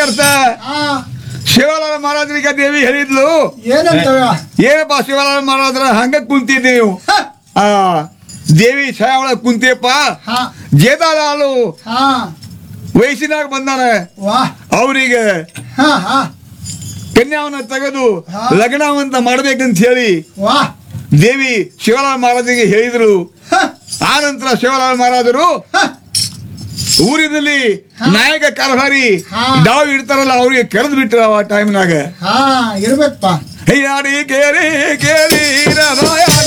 ಕರ್ತ ಹಾ ಶಿವಲಾಲ ಮಹಾರಾಜರಿಗೆ ದೇವಿ ಹೇಳಿದ್ಲು ಏನಂತವ ಏನಪ್ಪ ಶಿವಲಾಲ ಮಹಾರಾಜರ ಹಂಗ ಕುಂತಿದ್ದೆ ನೀವು ಹ, ಆ ದೇವಿ ಛಾಯಾವಳ ಕುಂತಿಯಪ್ಪ ಹಾ ಜೇದಾಲಾಲು ಹಾ ವಯಸ್ಸಿನಾಗ ಬಂದಾನ ವಾ ಅವರಿಗೆ ಹಾ ಹಾ ಕನ್ಯಾವನ್ನ ತೆಗೆದು ಹಾ. ಲಗ್ನವಂತ ಮಾಡ್ಬೇಕಂತ ಹೇಳಿ ವಾ ದೇವಿ ಶಿವಲಾಲ್ ಮಹಾರಾಜರಿಗೆ ಹೇಳಿದ್ರು ಹ, ಆ ನಂತರ ಶಿವಲಾಲ್ ಮಹಾರಾಜರು ಹ, ಊರಿನಲ್ಲಿ ಹಾ. ನಾಯಕ ಕಾರ್ಭಾರಿ ಹಾ. ಡಾವ್ ಇಡ್ತಾರಲ್ಲ ಅವ್ರಿಗೆ ಕರೆದು ಬಿಟ್ರು ಆ ಟೈಮ್ನಾಗ ಹಾ ಇರ್ಬೇಕಪ್ಪ ಹೈಯಾಡಿ ಕೇರಿ ಕೇರಿ ರಮಾಯ